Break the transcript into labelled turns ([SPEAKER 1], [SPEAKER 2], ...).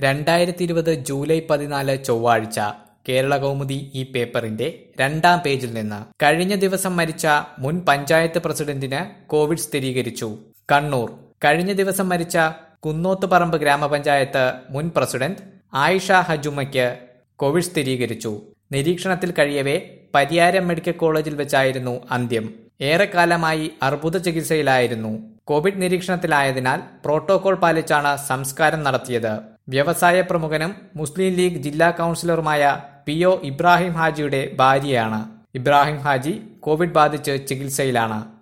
[SPEAKER 1] രണ്ടായിരത്തി ഇരുപത് ജൂലൈ പതിനാല് ചൊവ്വാഴ്ച കേരള കൗമുദി ഈ പേപ്പറിന്റെ രണ്ടാം പേജിൽ നിന്ന് കഴിഞ്ഞ ദിവസം മരിച്ച മുൻ പഞ്ചായത്ത് പ്രസിഡന്റിന് കോവിഡ് സ്ഥിരീകരിച്ചു കണ്ണൂർ കഴിഞ്ഞ ദിവസം മരിച്ച കുന്നോത്തുപറമ്പ് ഗ്രാമപഞ്ചായത്ത് മുൻ പ്രസിഡന്റ് ആയിഷ ഹജുമയ്ക്ക് കോവിഡ് സ്ഥിരീകരിച്ചു നിരീക്ഷണത്തിൽ കഴിയവേ പരിയാരം മെഡിക്കൽ കോളേജിൽ വെച്ചായിരുന്നു അന്ത്യം ഏറെക്കാലമായി അർബുദ ചികിത്സയിലായിരുന്നു കോവിഡ് നിരീക്ഷണത്തിലായതിനാൽ പ്രോട്ടോകോൾ പാലിച്ചാണ് സംസ്കാരം നടത്തിയത് വ്യവസായ പ്രമുഖനും മുസ്ലിം ലീഗ് ജില്ലാ കൌൺസിലറുമായ പി ഒ ഇബ്രാഹിം ഹാജിയുടെ ഭാര്യയാണ് ഇബ്രാഹിം ഹാജി കോവിഡ് ബാധിച്ച് ചികിത്സയിലാണ്